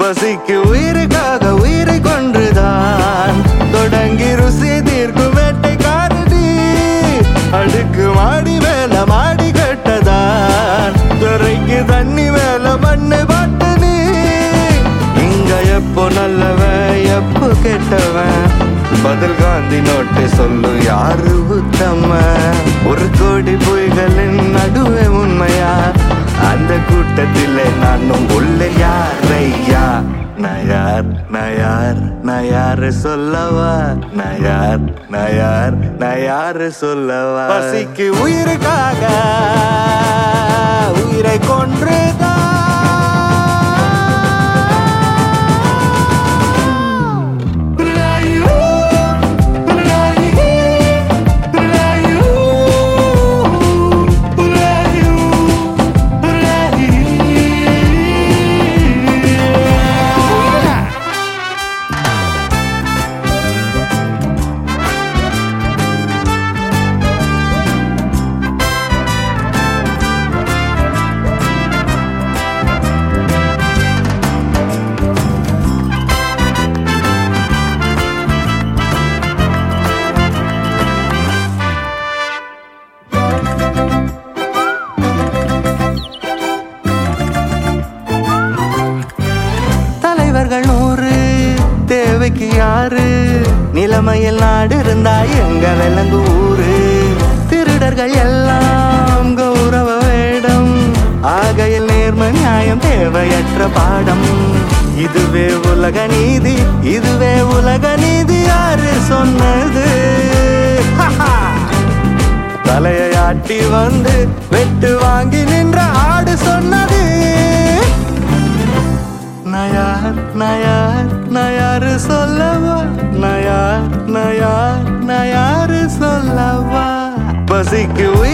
பசிக்கு உயிருக்காக உயிரை கொன்றுதான் தொடங்கி ருசி தீர்க்கும் வேட்டைக்காரடி அடுக்கு மாடி மேல மாடி கட்டதான் துறைக்கு தண்ணி மேல மண்ணு பாட்டு நீ இங்க எப்போ நல்லவன் எப்போ கெட்டவன் பதில் காந்தி நோட்டு சொல்லு யாரு உத்தம ஒரு கோடி பொய்களின் நடுவே உண்மையா அந்த கூட்டத்திலே நானும் உள்ள யாரையா நயார் நயார் நயாரு சொல்லவா நயார் நயார் நயாரு சொல்லவா பசிக்கு உயிருக்காக உயிரை கொன்றுதான் தலைவர்கள் நூறு தேவைக்கு யாரு நிலைமையில் நாடு இருந்தா எங்க விலங்கு ஊரு திருடர்கள் எல்லாம் கௌரவ வேடம் ஆகையில் நேர்ம நியாயம் தேவையற்ற பாடம் இதுவே உலக நீதி இதுவே உலக நீதி யாரு சொன்னது தலையை ஆட்டி வந்து வெட்டு வாங்கி நின்ற ஆடு சொன்னது நயார் நயார் நயாரு சொல்லவா நயார் நயார் நயாரு சொல்லவா பசிக்கு உயிர்